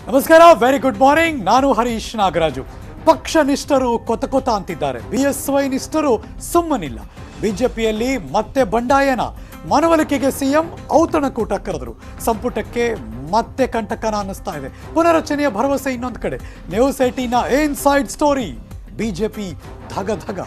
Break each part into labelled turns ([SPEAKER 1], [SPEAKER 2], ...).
[SPEAKER 1] ನಮಸ್ಕಾರ very good morning ನಾನು ಹರೀಶ್ ನಾಗರಾಜು ಪಕ್ಷ ನಿಷ್ಠರು ಕೊತ ಕೊತ ಅಂತಿದ್ದಾರೆ ಬಿ ಎಸ್ ವೈ ನಿಷ್ಠರು ಸುಮ್ಮನಿಲ್ಲ ಬಿಜೆಪಿಯಲ್ಲಿ ಮತ್ತೆ ಬಂಡಾಯನ ಮನವೊಲಿಕೆಗೆ ಸಿಎಂ ಔತಣಕೂಟ ಕರೆದರು ಸಂಪುಟಕ್ಕೆ ಮತ್ತೆ ಕಂಟಕನ ಅನ್ನಿಸ್ತಾ ಇದೆ ಪುನರಚನೆಯ ಭರವಸೆ ಇನ್ನೊಂದು ಕಡೆ news eighteen inside story BJP ಧಗ ಧಗ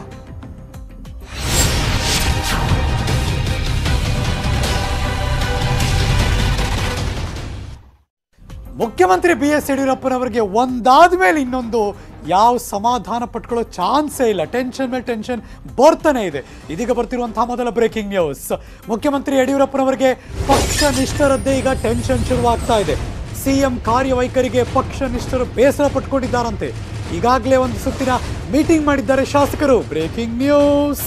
[SPEAKER 1] ಮುಖ್ಯಮಂತ್ರಿ ಬಿ ಎಸ್ ಯಡಿಯೂರಪ್ಪನವರಿಗೆ ಒಂದಾದ ಮೇಲೆ ಇನ್ನೊಂದು ಯಾವ ಸಮಾಧಾನ ಪಟ್ಕೊಳ್ಳೋ ಚಾನ್ಸೇ ಇಲ್ಲ ಟೆನ್ಷನ್ ಮೇಲೆ ಟೆನ್ಷನ್ ಬರ್ತಾನೆ ಇದೆ ಇದೀಗ ಬರ್ತಿರುವಂತಹ ಮೊದಲ ಬ್ರೇಕಿಂಗ್ ನ್ಯೂಸ್ ಮುಖ್ಯಮಂತ್ರಿ ಯಡಿಯೂರಪ್ಪನವರಿಗೆ ಪಕ್ಷ ನಿಷ್ಠರದ್ದೇ ಈಗ ಟೆನ್ಷನ್ ಶುರುವಾಗ್ತಾ ಇದೆ ಸಿಎಂ ಕಾರ್ಯವೈಖರಿಗೆ ಪಕ್ಷ ನಿಷ್ಠರು ಬೇಸರ ಪಟ್ಕೊಂಡಿದ್ದಾರಂತೆ ಈಗಾಗಲೇ ಒಂದು ಸುತ್ತಿನ ಮೀಟಿಂಗ್ ಮಾಡಿದ್ದಾರೆ ಶಾಸಕರು ಬ್ರೇಕಿಂಗ್ ನ್ಯೂಸ್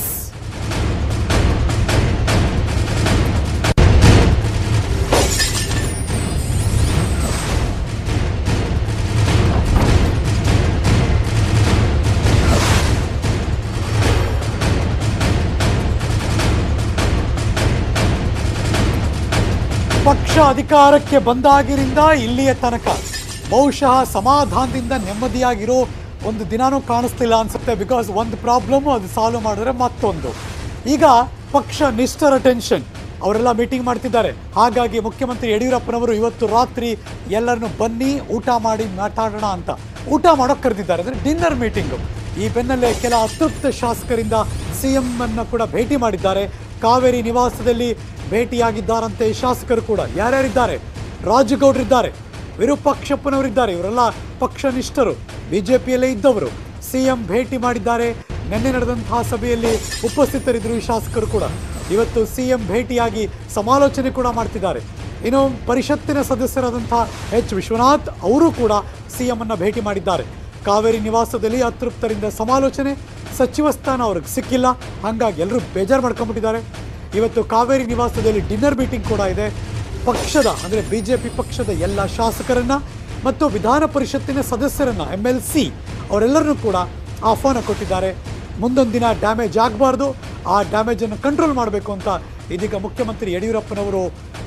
[SPEAKER 1] ಪಕ್ಷ ಅಧಿಕಾರಕ್ಕೆ ಬಂದಾಗಿನಿಂದ ಇಲ್ಲಿಯ ತನಕ ಬಹುಶಃ ಸಮಾಧಾನದಿಂದ ನೆಮ್ಮದಿಯಾಗಿರೋ ಒಂದು ದಿನಾನೂ ಕಾಣಿಸ್ತಿಲ್ಲ ಅನ್ಸುತ್ತೆ ಬಿಕಾಸ್ ಒಂದು ಪ್ರಾಬ್ಲಮ್ ಅದು ಸಾಲ್ವ್ ಮಾಡಿದ್ರೆ ಮತ್ತೊಂದು ಈಗ ಪಕ್ಷ ನಿಷ್ಠರ ಟೆನ್ಷನ್ ಅವರೆಲ್ಲ ಮೀಟಿಂಗ್ ಮಾಡ್ತಿದ್ದಾರೆ ಹಾಗಾಗಿ ಮುಖ್ಯಮಂತ್ರಿ ಯಡಿಯೂರಪ್ಪನವರು ಇವತ್ತು ರಾತ್ರಿ ಎಲ್ಲರನ್ನು ಬನ್ನಿ ಊಟ ಮಾಡಿ ಮಾತಾಡೋಣ ಅಂತ ಊಟ ಮಾಡೋಕೆ ಕರೆದಿದ್ದಾರೆ ಅಂದರೆ ಡಿನ್ನರ್ ಮೀಟಿಂಗು ಈ ಬೆನ್ನಲ್ಲೇ ಕೆಲ ಅತೃಪ್ತ ಶಾಸಕರಿಂದ ಸಿಎಂ ಅನ್ನ ಕೂಡ ಭೇಟಿ ಮಾಡಿದ್ದಾರೆ ಕಾವೇರಿ ನಿವಾಸದಲ್ಲಿ ಭೇಟಿಯಾಗಿದ್ದಾರಂತೆ ಶಾಸಕರು ಕೂಡ ಯಾರ್ಯಾರಿದ್ದಾರೆ ರಾಜಗೌಡರಿದ್ದಾರೆ ವಿರೂಪಾಕ್ಷಪ್ಪನವರಿದ್ದಾರೆ ಇವರೆಲ್ಲ ಪಕ್ಷ ನಿಷ್ಠರು ಬಿಜೆಪಿಯಲ್ಲೇ ಇದ್ದವರು ಸಿಎಂ ಭೇಟಿ ಮಾಡಿದ್ದಾರೆ ನಿನ್ನೆ ನಡೆದಂತಹ ಸಭೆಯಲ್ಲಿ ಉಪಸ್ಥಿತರಿದ್ದರು ಈ ಶಾಸಕರು ಕೂಡ ಇವತ್ತು ಸಿಎಂ ಭೇಟಿಯಾಗಿ ಸಮಾಲೋಚನೆ ಕೂಡ ಮಾಡ್ತಿದ್ದಾರೆ ಇನ್ನು ಪರಿಷತ್ತಿನ ಸದಸ್ಯರಾದಂತಹ ಎಚ್ ವಿಶ್ವನಾಥ್ ಅವರು ಕೂಡ ಸಿಎಂ ಅನ್ನ ಭೇಟಿ ಮಾಡಿದ್ದಾರೆ ಕಾವೇರಿ ನಿವಾಸದಲ್ಲಿ ಅತೃಪ್ತರಿಂದ ಸಮಾಲೋಚನೆ ಸಚಿವ ಸ್ಥಾನ ಅವ್ರಿಗೆ ಸಿಕ್ಕಿಲ್ಲ ಹಾಗಾಗಿ ಎಲ್ಲರೂ ಬೇಜಾರು ಮಾಡ್ಕೊಂಡ್ಬಿಟ್ಟಿದ್ದಾರೆ ಇವತ್ತು ಕಾವೇರಿ ನಿವಾಸದಲ್ಲಿ ಡಿನ್ನರ್ ಮೀಟಿಂಗ್ ಕೂಡ ಇದೆ ಪಕ್ಷದ ಅಂದರೆ ಬಿ ಜೆ ಪಿ ಪಕ್ಷದ ಎಲ್ಲ ಶಾಸಕರನ್ನ ಮತ್ತು ವಿಧಾನ ಪರಿಷತ್ತಿನ ಸದಸ್ಯರನ್ನ ಎಮ್ ಎಲ್ ಸಿ ಅವರೆಲ್ಲರನ್ನೂ ಕೂಡ ಆಹ್ವಾನ ಕೊಟ್ಟಿದ್ದಾರೆ ಮುಂದೊಂದು ದಿನ ಡ್ಯಾಮೇಜ್ ಆಗಬಾರ್ದು ಆ ಡ್ಯಾಮೇಜನ್ನು ಕಂಟ್ರೋಲ್ ಮಾಡಬೇಕು ಅಂತ ಇದೀಗ ಮುಖ್ಯಮಂತ್ರಿ ಯಡಿಯೂರಪ್ಪನವರು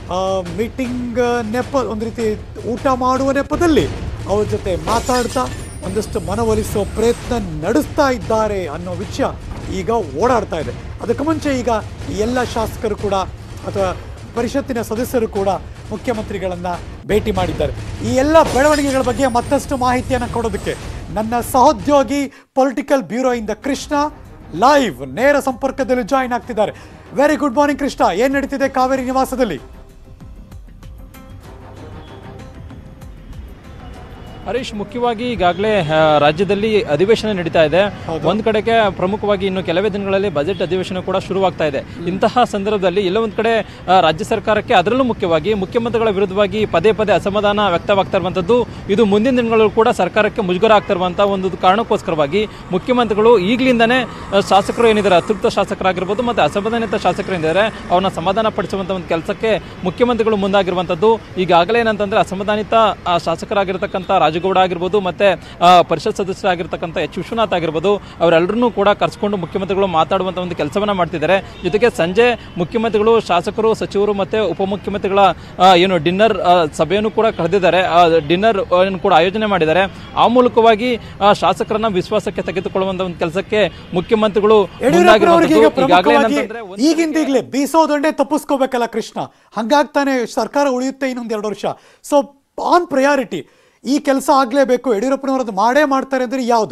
[SPEAKER 1] ಮೀಟಿಂಗ್ ನೆಪ ಒಂದು ರೀತಿ ಊಟ ಮಾಡುವ ನೆಪದಲ್ಲಿ ಅವ್ರ ಜೊತೆ ಮಾತಾಡ್ತಾ ಒಂದಷ್ಟು ಮನವೊಲಿಸುವ ಪ್ರಯತ್ನ ನಡೆಸ್ತಾ ಇದ್ದಾರೆ ಅನ್ನೋ ವಿಷಯ ಈಗ ಓಡಾಡ್ತಾ ಇದೆ ಅದಕ್ಕೆ ಮುಂಚೆ ಈಗ ಈ ಎಲ್ಲ ಶಾಸಕರು ಕೂಡ ಅಥವಾ ಪರಿಷತ್ತಿನ ಸದಸ್ಯರು ಕೂಡ ಮುಖ್ಯಮಂತ್ರಿಗಳನ್ನ ಭೇಟಿ ಮಾಡಿದ್ದಾರೆ ಈ ಎಲ್ಲ ಬೆಳವಣಿಗೆಗಳ ಬಗ್ಗೆ ಮತ್ತಷ್ಟು ಮಾಹಿತಿಯನ್ನು ಕೊಡೋದಕ್ಕೆ ನನ್ನ ಸಹೋದ್ಯೋಗಿ ಪೊಲಿಟಿಕಲ್ ಬ್ಯೂರೋ ಇಂದ ಕೃಷ್ಣ ಲೈವ್ ನೇರ ಸಂಪರ್ಕದಲ್ಲಿ ಜಾಯಿನ್ ಆಗ್ತಿದ್ದಾರೆ ವೆರಿ ಗುಡ್ ಮಾರ್ನಿಂಗ್ ಕೃಷ್ಣ ಏನ್ ನಡೀತಿದೆ ಕಾವೇರಿ ನಿವಾಸದಲ್ಲಿ
[SPEAKER 2] ಹರೀಶ್ ಮುಖ್ಯವಾಗಿ ಈಗಾಗಲೇ ಆ, ರಾಜ್ಯದಲ್ಲಿ ಅಧಿವೇಶನ ನಡೀತಾ ಇದೆ ಒಂದ್ ಕಡೆಗೆ ಪ್ರಮುಖವಾಗಿ ಇನ್ನು ಕೆಲವೇ ದಿನಗಳಲ್ಲಿ ಬಜೆಟ್ ಅಧಿವೇಶನ ಕೂಡ ಶುರುವಾಗ್ತಾ ಇದೆ ಇಂತಹ ಸಂದರ್ಭದಲ್ಲಿ ಎಲ್ಲ ಒಂದ್ ಕಡೆ ಆ, ರಾಜ್ಯ ಸರ್ಕಾರಕ್ಕೆ ಅದರಲ್ಲೂ ಮುಖ್ಯವಾಗಿ ಮುಖ್ಯಮಂತ್ರಿಗಳ ವಿರುದ್ಧವಾಗಿ ಪದೇ ಪದೇ ಅಸಮಾಧಾನ ವ್ಯಕ್ತವಾಗ್ತಾ ಇರುವಂತದ್ದು ಇದು ಮುಂದಿನ ದಿನಗಳಲ್ಲೂ ಕೂಡ ಸರ್ಕಾರಕ್ಕೆ ಮುಜುಗರ ಆಗ್ತಾ ಇರುವಂತಹ ಒಂದು ಕಾರಣಕ್ಕೋಸ್ಕರವಾಗಿ ಮುಖ್ಯಮಂತ್ರಿಗಳು ಈಗಲಿಂದನೇ ಆ, ಶಾಸಕರು ಏನಿದ್ದಾರೆ ಅತೃಪ್ತ ಶಾಸಕರಾಗಿರ್ಬೋದು ಮತ್ತೆ ಅಸಮಾಧಾನಿತ ಶಾಸಕರು ಏನಿದ್ದಾರೆ ಅವನ್ನ ಸಮಾಧಾನ ಪಡಿಸುವಂತ ಒಂದು ಕೆಲಸಕ್ಕೆ ಮುಖ್ಯಮಂತ್ರಿಗಳು ಮುಂದಾಗಿರುವಂತದ್ದು ಈಗಾಗಲೇ ಏನಂತಂದ್ರೆ ಅಸಮಾಧಾನಿತ ಆ, ಶಾಸಕರಾಗಿರ್ತಕ್ಕಂಥ ರಾಜಗೌಡ ಆಗಿರ್ಬೋದು ಮತ್ತೆ ಆ, ಪರಿಷತ್ ಸದಸ್ಯರಾಗಿರ್ತಕ್ಕಂಥ ಎಚ್ ವಿಶ್ವನಾಥ್ ಆಗಿರ್ಬೋದು ಅವರೆಲ್ಲರನ್ನೂ ಕೂಡ ಕರ್ಸ್ಕೊಂಡು ಮುಖ್ಯಮಂತ್ರಿಗಳು ಮಾತಾಡುವಂತ ಒಂದು ಕೆಲಸವನ್ನ ಮಾಡ್ತಿದ್ದಾರೆ ಜೊತೆಗೆ ಸಂಜೆ ಮುಖ್ಯಮಂತ್ರಿಗಳು ಶಾಸಕರು ಸಚಿವರು ಮತ್ತೆ ಉಪಮುಖ್ಯಮಂತ್ರಿಗಳ ಆ, ಏನು ಡಿನ್ನರ್ ಸಭೆಯನ್ನು ಕೂಡ ಕರೆದಿದ್ದಾರೆ ಡಿನ್ನರ್ ಕೂಡ ಆಯೋಜನೆ ಮಾಡಿದ್ದಾರೆ ಆ ಮೂಲಕವಾಗಿ ಆ, ಶಾಸಕರನ್ನ ವಿಶ್ವಾಸಕ್ಕೆ ತೆಗೆದುಕೊಳ್ಳುವಂತ ಒಂದು ಕೆಲಸಕ್ಕೆ ಮುಖ್ಯಮಂತ್ರಿಗಳು
[SPEAKER 1] ಯಡಿಯೂರಪ್ಪನವರಿಗೆ ಈಗ
[SPEAKER 2] ಮುಂದಾಗಿರುವಂತದ್ದು ಈಗಾಗಲೇ
[SPEAKER 1] ಪ್ರಮುಖವಾಗಿ
[SPEAKER 2] ಏನಂತಂದ್ರೆ ಒಂದು
[SPEAKER 1] ಈಗಿಂದೀಗ್ಲೇ ಬೀಸೋದೊಂಡೆ ತಪ್ಪಿಸ್ಕೋಬೇಕಲ್ಲ ಕೃಷ್ಣ ಹಂಗಾಗ್ತಾನೆ ಸರ್ಕಾರ ಉಳಿಯುತ್ತೆ ಇನ್ನೊಂದು ಎರಡು ವರ್ಷ ಸೊ ಆನ್ ಪ್ರಯಾರಿಟಿ ಈ ಕೆಲಸ ಆಗ್ಲೇಬೇಕು ಯಡಿಯೂರಪ್ಪನವರು ಅದು ಮಾಡೇ ಮಾಡ್ತಾರೆ ಅಂದ್ರೆ ಯಾವುದು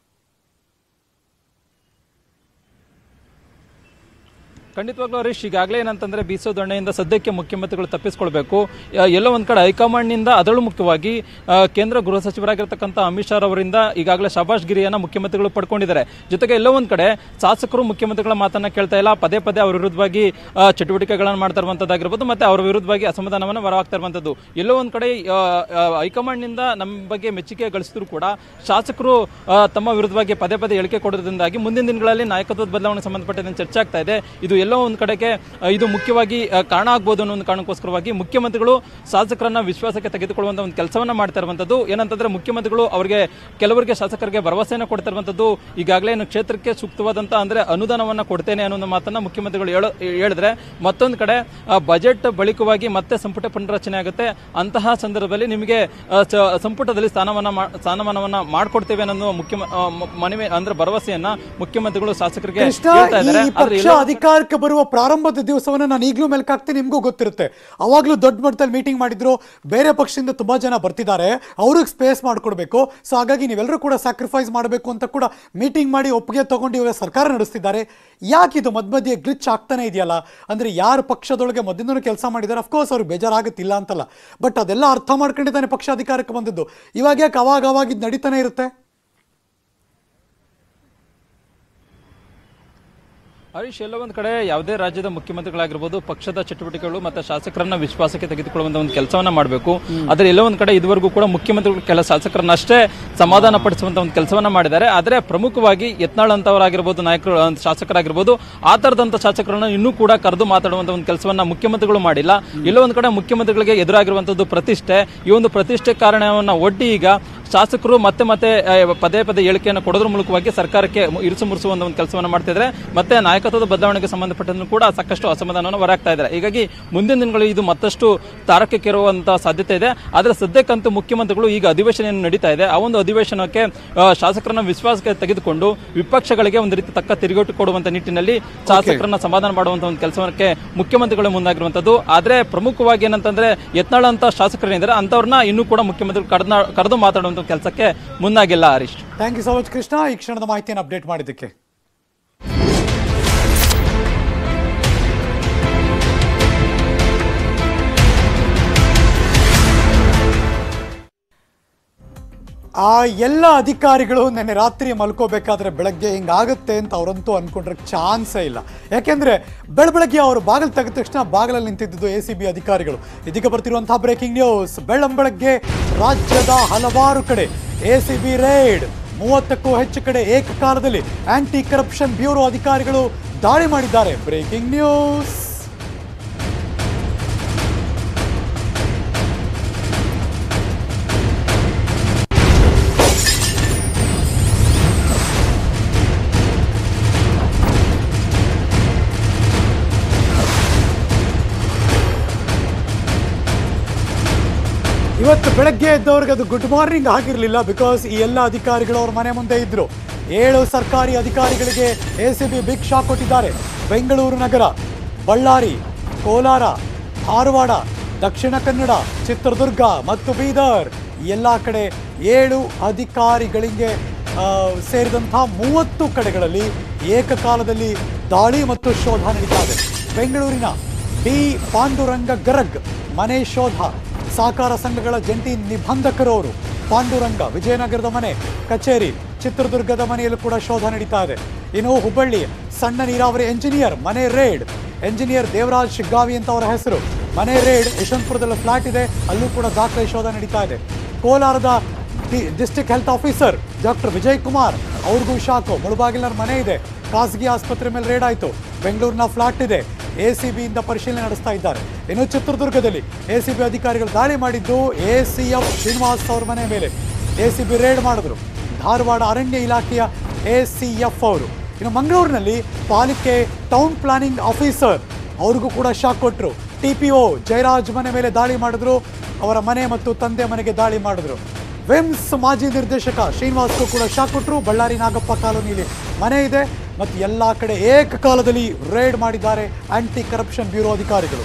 [SPEAKER 2] ಖಂಡಿತವಾಗ್ಲೂ ಹರೀಶ್ ಈಗಾಗಲೇ ಏನಂತಂದ್ರೆ ಬೀಸೋ ದೊಣ್ಣೆಯಿಂದ ಸದ್ಯಕ್ಕೆ ಮುಖ್ಯಮಂತ್ರಿಗಳು ತಪ್ಪಿಸ್ಕೊಳ್ಬೇಕು ಆ, ಎಲ್ಲೋ ಒಂದ್ ಕಡೆ ಹೈಕಮಾಂಡ್ನಿಂದ ಅದರಲ್ಲೂ ಮುಖ್ಯವಾಗಿ ಆ, ಕೇಂದ್ರ ಗೃಹ ಸಚಿವರಾಗಿರ್ತಕ್ಕಂಥ ಅಮಿತ್ ಶಾ ಅವರಿಂದ ಈಗಾಗಲೇ ಶಬಾಷ್ ಗಿರಿಯನ್ನ ಮುಖ್ಯಮಂತ್ರಿಗಳು ಪಡ್ಕೊಂಡಿದ್ದಾರೆ ಜೊತೆಗೆ ಎಲ್ಲೋ ಒಂದ್ ಕಡೆ ಶಾಸಕರು ಮುಖ್ಯಮಂತ್ರಿಗಳ ಮಾತನ್ನ ಕೇಳ್ತಾ ಇಲ್ಲ ಪದೇ ಪದೇ ಅವ್ರ ವಿರುದ್ಧವಾಗಿ ಆ, ಚಟುವಟಿಕೆಗಳನ್ನು ಮಾಡ್ತಾ ಇರುವಂತದ್ದಾಗಿರ್ಬೋದು ಮತ್ತೆ ಅವರ ವಿರುದ್ಧವಾಗಿ ಅಸಮಾಧಾನವನ್ನು ಹೊರಹಾಗ್ತಾ ಇರುವಂತದ್ದು ಎಲ್ಲೋ ಒಂದ್ ಕಡೆ ಆ, ಆ, ಹೈಕಮಾಂಡ್ನಿಂದ ನಮ್ಮ ಬಗ್ಗೆ ಮೆಚ್ಚುಗೆ ಗಳಿಸಿದ್ರು ಕೂಡ ಶಾಸಕರು ಆ, ತಮ್ಮ ವಿರುದ್ಧವಾಗಿ ಪದೇ ಪದೇ ಹೇಳಿಕೆ ಕೊಡೋದ್ರಿಂದಾಗಿ ಮುಂದಿನ ದಿನಗಳಲ್ಲಿ ನಾಯಕತ್ವದ ಬದಲಾವಣೆ ಸಂಬಂಧಪಟ್ಟಂತೆ ಚರ್ಚೆ ಆಗ್ತಾ ಇದೆ ಇದು ಎಲ್ಲೋ ಒಂದು ಕಡೆಗೆ ಆ, ಇದು ಮುಖ್ಯವಾಗಿ ಆ, ಕಾರಣ ಆಗ್ಬೋದು ಅನ್ನೋ ಒಂದು ಕಾರಣಕ್ಕೋಸ್ಕರವಾಗಿ ಮುಖ್ಯಮಂತ್ರಿಗಳು ಶಾಸಕರನ್ನ ವಿಶ್ವಾಸಕ್ಕೆ ತೆಗೆದುಕೊಳ್ಳುವಂತ ಒಂದು ಕೆಲಸವನ್ನ ಮಾಡ್ತಾ ಇರುವಂತದ್ದು ಏನಂತಂದ್ರೆ ಮುಖ್ಯಮಂತ್ರಿಗಳು ಅವರಿಗೆ ಕೆಲವರಿಗೆ ಶಾಸಕರಿಗೆ ಭರವಸೆಯನ್ನು ಕೊಡ್ತಾ ಇರುವಂತದ್ದು ಈಗಾಗಲೇ ಏನು ಕ್ಷೇತ್ರಕ್ಕೆ ಸೂಕ್ತವಾದಂತ ಅಂದ್ರೆ ಅನುದಾನವನ್ನ ಕೊಡ್ತೇನೆ ಅನ್ನೋ ಒಂದು ಮಾತನ್ನ ಮುಖ್ಯಮಂತ್ರಿಗಳು ಹೇಳೋ ಹೇಳಿದ್ರೆ ಮತ್ತೊಂದು ಕಡೆ ಆ, ಬಜೆಟ್ ಬಳಿಕವಾಗಿ ಮತ್ತೆ ಸಂಪುಟ ಪುನರಚನೆ ಆಗುತ್ತೆ ಅಂತಹ ಸಂದರ್ಭದಲ್ಲಿ ನಿಮಗೆ ಆ, ಸ- ಸಂಪುಟದಲ್ಲಿ ಸ್ಥಾನವನ್ನ ಮಾ- ಸ್ಥಾನಮಾನವನ್ನ ಮಾಡ್ಕೊಡ್ತೇವೆ ಅನ್ನೋ ಮುಖ್ಯ ಆ, ಮ- ಮನವಿ ಅಂದ್ರೆ ಭರವಸೆಯನ್ನ ಮುಖ್ಯಮಂತ್ರಿಗಳು ಶಾಸಕರಿಗೆ
[SPEAKER 1] ಕೃಷ್ಣ
[SPEAKER 2] ಹೇಳ್ತಾ
[SPEAKER 1] ಈ
[SPEAKER 2] ಇದ್ದಾರೆ ಆದ್ರೆ
[SPEAKER 1] ಪಕ್ಷ
[SPEAKER 2] ಎಲ್ಲೋ-
[SPEAKER 1] ಅಧಿಕಾರಕ್ಕೆ ಬರುವ ಪ್ರಾರಂಭದ ದಿವಸವನ್ನ ನಾನು ಈಗಲೂ ಮೆಲ್ಕಾಕ್ತೀನಿ ನಿಮ್ಗೂ ಗೊತ್ತಿರುತ್ತೆ ಅವಾಗ್ಲೂ ದೊಡ್ಡ ಮಟ್ಟದಲ್ಲಿ ಮೀಟಿಂಗ್ ಮಾಡಿದ್ರು ಬೇರೆ ಪಕ್ಷದಿಂದ ತುಂಬಾ ಜನ ಬರ್ತಿದ್ದಾರೆ ಅವ್ರಿಗೆ ಸ್ಪೇಸ್ ಮಾಡ್ಕೊಡ್ಬೇಕು ಸೊ ಹಾಗಾಗಿ ನೀವೆಲ್ಲರೂ ಕೂಡ ಸ್ಯಾಕ್ರಿಫೈಸ್ ಮಾಡಬೇಕು ಅಂತ ಕೂಡ ಮೀಟಿಂಗ್ ಮಾಡಿ ಒಪ್ಪಿಗೆ ತಗೊಂಡು ಇವಾಗ ಸರ್ಕಾರ ನಡೆಸ್ತಿದ್ದಾರೆ ಯಾಕಿದು ಮಧ್ಯ ಮಧ್ಯೆ ಗ್ಲಿಚ್ ಆಗ್ತಾನೆ ಇದೆಯಲ್ಲ ಅಂದ್ರೆ ಯಾರು ಪಕ್ಷದೊಳಗೆ ಮೊದಲಿಂದನೂ ಕೆಲಸ ಮಾಡಿದ್ದಾರೆ ಅಫ್ಕೋರ್ಸ್ ಅವ್ರಿಗೆ ಬೇಜಾರಾಗುತ್ತಿಲ್ಲ ಅಂತಲ್ಲ ಬಟ್ ಅದೆಲ್ಲ ಅರ್ಥ ಮಾಡ್ಕೊಂಡಿದ್ದಾನೆ ಪಕ್ಷ ಅಧಿಕಾರಕ್ಕೆ ಬಂದದ್ದು ಇವಾಗ ಯಾಕೆ ಅವಾಗ ಅವಾಗ ಇದು ನಡೀತಾನೆ ಇರುತ್ತೆ
[SPEAKER 2] ಹರೀಶ್ ಎಲ್ಲ ಒಂದ್ ಕಡೆ ಯಾವುದೇ ರಾಜ್ಯದ ಮುಖ್ಯಮಂತ್ರಿಗಳಾಗಿರ್ಬೋದು ಪಕ್ಷದ ಚಟುವಟಿಕೆಗಳು ಮತ್ತೆ ಶಾಸಕರನ್ನ ವಿಶ್ವಾಸಕ್ಕೆ ತೆಗೆದುಕೊಳ್ಳುವಂತ ಒಂದು ಕೆಲಸವನ್ನ ಮಾಡಬೇಕು ಆದ್ರೆ ಎಲ್ಲೋ ಒಂದ್ ಕಡೆ ಇದುವರೆಗೂ ಕೂಡ ಮುಖ್ಯಮಂತ್ರಿಗಳು ಕೆಲ ಶಾಸಕರನ್ನಷ್ಟೇ ಸಮಾಧಾನ ಪಡಿಸುವಂತ ಒಂದು ಕೆಲಸವನ್ನ ಮಾಡಿದ್ದಾರೆ ಆದ್ರೆ ಪ್ರಮುಖವಾಗಿ ಯತ್ನಾಳ್ ಅಂತವರಾಗಿರ್ಬೋದು ನಾಯಕರು ಆ, ಶಾಸಕರಾಗಿರ್ಬೋದು ಆ ತರದಂತ ಶಾಸಕರನ್ನ ಇನ್ನೂ ಕೂಡ ಕರೆದು ಮಾತಾಡುವಂತ ಒಂದು ಕೆಲಸವನ್ನ ಮುಖ್ಯಮಂತ್ರಿಗಳು ಮಾಡಿಲ್ಲ ಎಲ್ಲೋ ಒಂದ್ ಕಡೆ ಮುಖ್ಯಮಂತ್ರಿಗಳಿಗೆ ಎದುರಾಗಿರುವಂತದ್ದು ಪ್ರತಿಷ್ಠೆ ಈ ಒಂದು ಪ್ರತಿಷ್ಠೆ ಕಾರಣವನ್ನ ಒಡ್ಡಿ ಈಗ ಶಾಸಕರು ಮತ್ತೆ ಮತ್ತೆ ಆ, ಪದೇ ಪದೇ ಹೇಳಿಕೆಯನ್ನು ಕೊಡೋದ್ರ ಮೂಲಕವಾಗಿ ಸರ್ಕಾರಕ್ಕೆ ಮು- ಇರಿಸು ಮುರಿಸುವಂತ ಒಂದು ಕೆಲಸವನ್ನ ಮಾಡ್ತಿದ್ರೆ ಮತ್ತೆ ನಾಯಕತ್ವದ ಬದಲಾವಣೆಗೆ ಸಂಬಂಧಪಟ್ಟಂತೆ ಕೂಡ ಸಾಕಷ್ಟು ಅಸಮಾಧಾನವನ್ನು ಹೊರಹಾಕ್ತಾ ಇದ್ದಾರೆ ಹೀಗಾಗಿ ಮುಂದಿನ ದಿನಗಳು ಇದು ಮತ್ತಷ್ಟು ತಾರಕಕ್ಕೇರುವಂತ ಸಾಧ್ಯತೆ ಇದೆ ಆದ್ರೆ ಸದ್ಯಕ್ಕಂತೂ ಮುಖ್ಯಮಂತ್ರಿಗಳು ಈಗ ಅಧಿವೇಶನ ಏನು ನಡೀತಾ ಇದೆ ಆ ಒಂದು ಅಧಿವೇಶನಕ್ಕೆ ಆ, ಶಾಸಕರನ್ನ ವಿಶ್ವಾಸಕ್ಕೆ ತೆಗೆದುಕೊಂಡು ವಿಪಕ್ಷಗಳಿಗೆ ಒಂದು ರೀತಿ ತಕ್ಕ ತಿರುಗೇಟು ಕೊಡುವಂತ ನಿಟ್ಟಿನಲ್ಲಿ ಶಾಸಕರನ್ನ ಸಮಾಧಾನ ಮಾಡುವಂತ ಒಂದು ಕೆಲಸಕ್ಕೆ ಮುಖ್ಯಮಂತ್ರಿಗಳು ಮುಂದಾಗಿರುವಂತದ್ದು ಆದ್ರೆ ಪ್ರಮುಖವಾಗಿ ಏನಂತಂದ್ರೆ ಯತ್ನಾಳ ಅಂತ ಶಾಸಕರೇನಿದ್ದಾರೆ ಅಂತವ್ರನ್ನ ಇನ್ನೂ ಕೂಡ ಮುಖ್ಯಮಂತ್ರಿಗಳು ಕರೆದ ಕರೆದು ಮಾತಾಡುವಂತ ಕೆಲಸಕ್ಕೆ ಮುಂದಾಗಿಲ್ಲ Harish
[SPEAKER 1] thank you so much Krishna ಈ ಕ್ಷಣದ ಮಾಹಿತಿಯನ್ನು ಅಪ್ಡೇಟ್ ಮಾಡಿದ್ದಕ್ಕೆ ಆ ಎಲ್ಲ ಅಧಿಕಾರಿಗಳು ನೆನ್ನೆ ರಾತ್ರಿ ಮಲ್ಕೋಬೇಕಾದ್ರೆ ಬೆಳಗ್ಗೆ ಹಿಂಗಾಗುತ್ತೆ ಅಂತ ಅವರಂತೂ ಅನ್ಕೊಂಡ್ರೆ ಚಾನ್ಸೇ ಇಲ್ಲ ಯಾಕೆಂದ್ರೆ ಬೆಳ ಬೆಳಗ್ಗೆ ಅವರು ಬಾಗಿಲು ತೆಗೆದ ತಕ್ಷಣ ಬಾಗಿಲಲ್ಲಿ ನಿಂತಿದ್ದು ಎ ಸಿ ಬಿ ಅಧಿಕಾರಿಗಳು ಇದೀಗ ಬರ್ತಿರುವಂತಹ ಬ್ರೇಕಿಂಗ್ ನ್ಯೂಸ್ ಬೆಳ್ಳಂಬೆಳಗ್ಗೆ ರಾಜ್ಯದ ಹಲವಾರು ಕಡೆ ಎ ಸಿ ಬಿ ರೇಡ್ ಮೂವತ್ತಕ್ಕೂ ಹೆಚ್ಚು ಕಡೆ ಏಕಕಾಲದಲ್ಲಿ ಆಂಟಿ ಕರಪ್ಷನ್ ಬ್ಯೂರೋ ಅಧಿಕಾರಿಗಳು ದಾಳಿ ಮಾಡಿದ್ದಾರೆ ಬ್ರೇಕಿಂಗ್ ನ್ಯೂಸ್ ಇವತ್ತು ಬೆಳಗ್ಗೆ ಎದ್ದವ್ರಿಗೆ ಅದು ಗುಡ್ ಮಾರ್ನಿಂಗ್ ಆಗಿರಲಿಲ್ಲ ಬಿಕಾಸ್ ಈ ಎಲ್ಲ ಅಧಿಕಾರಿಗಳು ಅವ್ರ ಮನೆ ಮುಂದೆ ಇದ್ರು ಏಳು ಸರ್ಕಾರಿ ಅಧಿಕಾರಿಗಳಿಗೆ A C B big shock ಕೊಟ್ಟಿದ್ದಾರೆ ಬೆಂಗಳೂರು ನಗರ ಬಳ್ಳಾರಿ ಕೋಲಾರ ಧಾರವಾಡ ದಕ್ಷಿಣ ಕನ್ನಡ ಚಿತ್ರದುರ್ಗ ಮತ್ತು ಬೀದರ್ ಈ ಎಲ್ಲ ಕಡೆ ಏಳು ಅಧಿಕಾರಿಗಳಿಗೆ ಆ, ಸೇರಿದಂತಹ ಮೂವತ್ತು ಕಡೆಗಳಲ್ಲಿ ಏಕಕಾಲದಲ್ಲಿ ದಾಳಿ ಮತ್ತು ಶೋಧ ನಡೀತಾ ಇದೆ ಬೆಂಗಳೂರಿನ ಡಿ ಪಾಂಡುರಂಗ ಗರಗ್ ಮನೆ ಶೋಧ ಸಹಕಾರ ಸಂಘಗಳ ಜಂಟಿ ನಿಬಂಧಕರವರು ಪಾಂಡುರಂಗ ವಿಜಯನಗರದ ಮನೆ ಕಚೇರಿ ಚಿತ್ರದುರ್ಗದ ಮನೆಯಲ್ಲೂ ಕೂಡ ಶೋಧ ನಡೀತಾ ಇದೆ ಇನ್ನು ಹುಬ್ಬಳ್ಳಿ ಸಣ್ಣ ನೀರಾವರಿ ಎಂಜಿನಿಯರ್ ಮನೆ ರೇಡ್ ಎಂಜಿನಿಯರ್ ದೇವರಾಜ್ ಶಿಗ್ಗಾವಿ ಅಂತ ಅವರ ಹೆಸರು ಮನೆ ರೇಡ್ ಯಶವಂತಪುರದಲ್ಲಿ ಫ್ಲಾಟ್ ಇದೆ ಅಲ್ಲೂ ಕೂಡ ದಾಖಲೆ ಶೋಧ ನಡೀತಾ ಇದೆ ಕೋಲಾರದ district health officer doctor Vijay Kumar ಅವ್ರಿಗೂ ಶಾಕು ಮುಳುಬಾಗಿಲರ ಮನೆ ಇದೆ ಖಾಸಗಿ ಆಸ್ಪತ್ರೆ ಮೇಲೆ ರೇಡ್ ಆಯಿತು ಬೆಂಗಳೂರಿನ ಫ್ಲಾಟ್ ಇದೆ ಎ ಸಿ ಬಿಯಿಂದ ಪರಿಶೀಲನೆ ನಡೆಸ್ತಾ ಇದ್ದಾರೆ ಇನ್ನು ಚಿತ್ರದುರ್ಗದಲ್ಲಿ ಎ ಸಿ ಬಿ ಅಧಿಕಾರಿಗಳು ದಾಳಿ ಮಾಡಿದ್ದು ಎ ಸಿ ಎಫ್ ಶ್ರೀನಿವಾಸ್ ಅವ್ರ ಮನೆ ಮೇಲೆ ಎ ಸಿ ಬಿ ರೇಡ್ ಮಾಡಿದ್ರು ಧಾರವಾಡ ಅರಣ್ಯ ಇಲಾಖೆಯ ಎ ಸಿ ಎಫ್ ಅವರು ಇನ್ನು ಮಂಗಳೂರಿನಲ್ಲಿ ಪಾಲಿಕೆ ಟೌನ್ ಪ್ಲಾನಿಂಗ್ ಆಫೀಸರ್ ಅವ್ರಿಗೂ ಕೂಡ ಶಾಕ್ ಕೊಟ್ಟರು ಟಿ ಪಿ ಒ ಜಯರಾಜ್ ಮನೆ ಮೇಲೆ ದಾಳಿ ಮಾಡಿದ್ರು ಅವರ ಮನೆ ಮತ್ತು ತಂದೆ ಮನೆಗೆ ದಾಳಿ ಮಾಡಿದ್ರು ವಿಮ್ಸ್ ಮಾಜಿ ನಿರ್ದೇಶಕ ಶ್ರೀನಿವಾಸ್ಗೂ ಕೂಡ ಶಾಕ್ ಕೊಟ್ಟರು ಬಳ್ಳಾರಿ ನಾಗಪ್ಪ ಕಾಲೋನಿಯಲ್ಲಿ ಮನೆ ಇದೆ ಮತ್ತು ಎಲ್ಲ ಕಡೆ ಏಕಕಾಲದಲ್ಲಿ ರೇಡ್ ಮಾಡಿದ್ದಾರೆ ಆಂಟಿ ಕರಪ್ಷನ್ ಬ್ಯೂರೋ ಅಧಿಕಾರಿಗಳು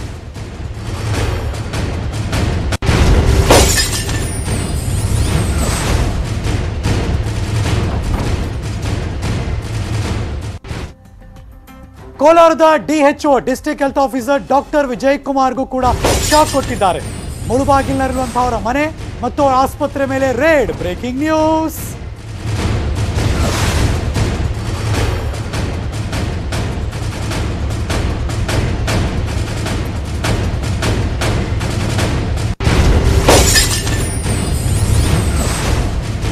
[SPEAKER 1] ಕೋಲಾರದ DHO district health officer doctor Vijay ಕುಮಾರ್ಗೂ ಕೂಡ ಶಾಕ್ ಕೊಟ್ಟಿದ್ದಾರೆ ಮುಳುಬಾಗಿಲಿನಲ್ಲಿರುವಂತಹ ಅವರ ಮನೆ ಮತ್ತು ಅವರ ಆಸ್ಪತ್ರೆ ಮೇಲೆ ರೇಡ್ ಬ್ರೇಕಿಂಗ್ ನ್ಯೂಸ್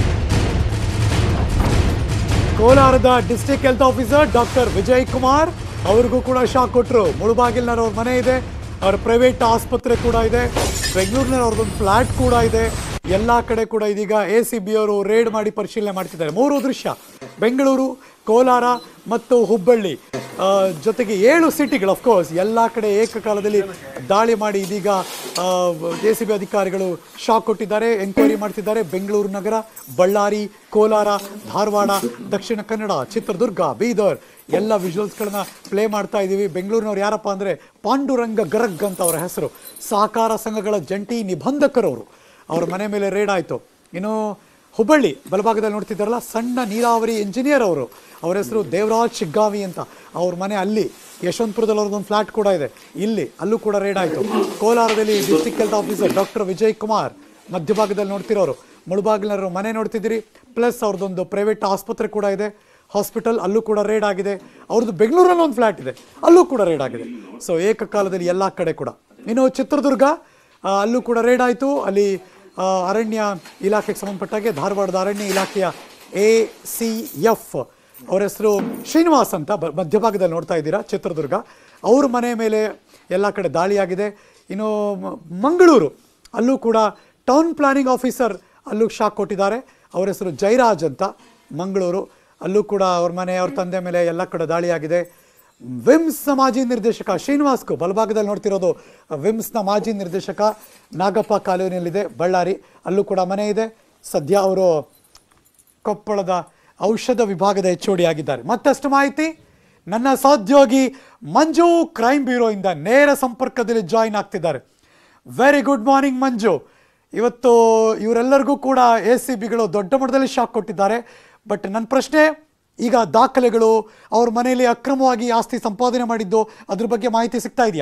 [SPEAKER 1] ಕೋಲಾರದ district health officer doctor Vijay Kumar ಅವ್ರಿಗೂ ಕೂಡ ಶಾಕ್ ಕೊಟ್ಟರು ಮುಳುಬಾಗಿಲ್ನವ್ರ ಅವ್ರ ಮನೆ ಇದೆ ಅವ್ರ ಪ್ರೈವೇಟ್ ಆಸ್ಪತ್ರೆ ಕೂಡ ಇದೆ ಬೆಂಗಳೂರಿನಲ್ಲಿ ಅವ್ರದ್ದೊಂದು ಫ್ಲಾಟ್ ಕೂಡ ಇದೆ ಎಲ್ಲ ಕಡೆ ಕೂಡ ಇದೀಗ ಎ ಸಿ ಬಿ ಅವರು ರೇಡ್ ಮಾಡಿ ಪರಿಶೀಲನೆ ಮಾಡ್ತಿದ್ದಾರೆ ಮೂರು ದೃಶ್ಯ ಬೆಂಗಳೂರು ಕೋಲಾರ ಮತ್ತು ಹುಬ್ಬಳ್ಳಿ ಆ, ಜೊತೆಗೆ ಏಳು ಸಿಟಿಗಳು ಅಫ್ಕೋರ್ಸ್ ಎಲ್ಲ ಕಡೆ ಏಕಕಾಲದಲ್ಲಿ ದಾಳಿ ಮಾಡಿ ಇದೀಗ ಎ ಸಿ ಬಿ ಅಧಿಕಾರಿಗಳು ಶಾಕ್ ಕೊಟ್ಟಿದ್ದಾರೆ ಎನ್ಕ್ವೈರಿ ಮಾಡ್ತಿದ್ದಾರೆ ಬೆಂಗಳೂರು ನಗರ ಬಳ್ಳಾರಿ ಕೋಲಾರ ಧಾರವಾಡ ದಕ್ಷಿಣ ಕನ್ನಡ ಚಿತ್ರದುರ್ಗ ಬೀದರ್ ಎಲ್ಲ ವಿಜುವಲ್ಸ್ಗಳನ್ನ ಪ್ಲೇ ಮಾಡ್ತಾ ಇದ್ದೀವಿ ಬೆಂಗಳೂರಿನವ್ರು ಯಾರಪ್ಪ ಅಂದರೆ ಪಾಂಡುರಂಗ ಗರಗ್ ಅಂತ ಅವರ ಹೆಸರು ಸಹಕಾರ ಸಂಘಗಳ ಜಂಟಿ ನಿಬಂಧಕರವರು ಅವ್ರ ಮನೆ ಮೇಲೆ ರೇಡ್ ಆಯಿತು ಇನ್ನು ಹುಬ್ಬಳ್ಳಿ ಬಲಭಾಗದಲ್ಲಿ ನೋಡ್ತಿದ್ದಾರಲ್ಲ ಸಣ್ಣ ನೀರಾವರಿ ಇಂಜಿನಿಯರ್ ಅವರು ಅವ್ರ ಹೆಸರು ದೇವರಾಜ್ ಶಿಗ್ಗಾವಿ ಅಂತ ಅವ್ರ ಮನೆ ಅಲ್ಲಿ ಯಶವಂತಪುರದಲ್ಲಿ ಅವ್ರದ್ದೊಂದು ಫ್ಲಾಟ್ ಕೂಡ ಇದೆ ಇಲ್ಲಿ ಅಲ್ಲೂ ಕೂಡ ರೇಡ್ ಆಯಿತು ಕೋಲಾರದಲ್ಲಿ district health officer doctor Vijay Kumar ಮಧ್ಯಭಾಗದಲ್ಲಿ ನೋಡ್ತಿರೋರು ಮುಳುಬಾಗಿಲಿನವರು ಮನೆ ನೋಡ್ತಿದ್ದೀರಿ ಪ್ಲಸ್ ಅವ್ರದ್ದೊಂದು ಪ್ರೈವೇಟ್ ಆಸ್ಪತ್ರೆ ಕೂಡ ಇದೆ ಹಾಸ್ಪಿಟಲ್ ಅಲ್ಲೂ ಕೂಡ ರೇಡ್ ಆಗಿದೆ ಅವ್ರದ್ದು ಬೆಂಗಳೂರಲ್ಲಿ ಒಂದು ಫ್ಲಾಟ್ ಇದೆ ಅಲ್ಲೂ ಕೂಡ ರೇಡ್ ಆಗಿದೆ ಸೊ ಏಕಕಾಲದಲ್ಲಿ ಎಲ್ಲ ಕಡೆ ಕೂಡ ಇನ್ನು ಚಿತ್ರದುರ್ಗ ಆ, ಅಲ್ಲೂ ಕೂಡ ರೇಡ್ ಆಯಿತು ಅಲ್ಲಿ ಆ, ಅರಣ್ಯ ಇಲಾಖೆಗೆ ಸಂಬಂಧಪಟ್ಟಾಗೆ ಧಾರವಾಡದ ಅರಣ್ಯ ಇಲಾಖೆಯ ಎ ಸಿ ಎಫ್ ಅವ್ರ ಹೆಸರು ಶ್ರೀನಿವಾಸ್ ಅಂತ ಬ ಮಧ್ಯಭಾಗದಲ್ಲಿ ನೋಡ್ತಾ ಇದ್ದೀರಾ ಚಿತ್ರದುರ್ಗ ಅವ್ರ ಮನೆ ಮೇಲೆ ಎಲ್ಲ ಕಡೆ ದಾಳಿಯಾಗಿದೆ ಇನ್ನು ಮ- ಮಂಗಳೂರು ಅಲ್ಲೂ ಕೂಡ ಟೌನ್ ಪ್ಲಾನಿಂಗ್ ಆಫೀಸರ್ ಅಲ್ಲೂ ಶಾಕ್ ಕೊಟ್ಟಿದ್ದಾರೆ ಅವ್ರ ಹೆಸರು ಜೈರಾಜ್ ಅಂತ ಮಂಗಳೂರು ಅಲ್ಲೂ ಕೂಡ ಅವ್ರ ಮನೆ ಅವ್ರ ತಂದೆ ಮೇಲೆ ಎಲ್ಲ ಕಡೆ ದಾಳಿಯಾಗಿದೆ ವಿಮ್ಸ್ನ ಮಾಜಿ ನಿರ್ದೇಶಕ ಶ್ರೀನಿವಾಸ್ಕು ಬಲಭಾಗದಲ್ಲಿ ನೋಡ್ತಿರೋದು ವಿಮ್ಸ್ನ ಮಾಜಿ ನಿರ್ದೇಶಕ ನಾಗಪ್ಪ ಕಾಲೋನಿಯಲ್ಲಿದೆ ಬಳ್ಳಾರಿ ಅಲ್ಲೂ ಕೂಡ ಮನೆ ಇದೆ ಸದ್ಯ ಅವರು ಕೊಪ್ಪಳದ ಔಷಧ ವಿಭಾಗದ ಎಚ್ ಆಗಿದ್ದಾರೆ ಮತ್ತಷ್ಟು ಮಾಹಿತಿ ನನ್ನ ಸಹೋದ್ಯೋಗಿ ಮಂಜು ಕ್ರೈಮ್ ಬ್ಯೂರೋಯಿಂದ ನೇರ ಸಂಪರ್ಕದಲ್ಲಿ ಜಾಯಿನ್ ಆಗ್ತಿದ್ದಾರೆ ವೆರಿ ಗುಡ್ ಮಾರ್ನಿಂಗ್ ಮಂಜು ಇವತ್ತು ಇವರೆಲ್ಲರಿಗೂ ಕೂಡ ಎ ಸಿ ಬಿಗಳು ದೊಡ್ಡ ಮಟ್ಟದಲ್ಲಿ ಶಾಕ್ ಕೊಟ್ಟಿದ್ದಾರೆ ಬಟ್ ನನ್ನ ಪ್ರಶ್ನೆ ಈಗ ದಾಖಲೆಗಳು ಅವ್ರ ಮನೆಯಲ್ಲಿ ಅಕ್ರಮವಾಗಿ ಆಸ್ತಿ ಸಂಪಾದನೆ ಮಾಡಿದ್ದು ಅದ್ರ ಬಗ್ಗೆ ಮಾಹಿತಿ ಸಿಗ್ತಾ ಇದೆಯಾ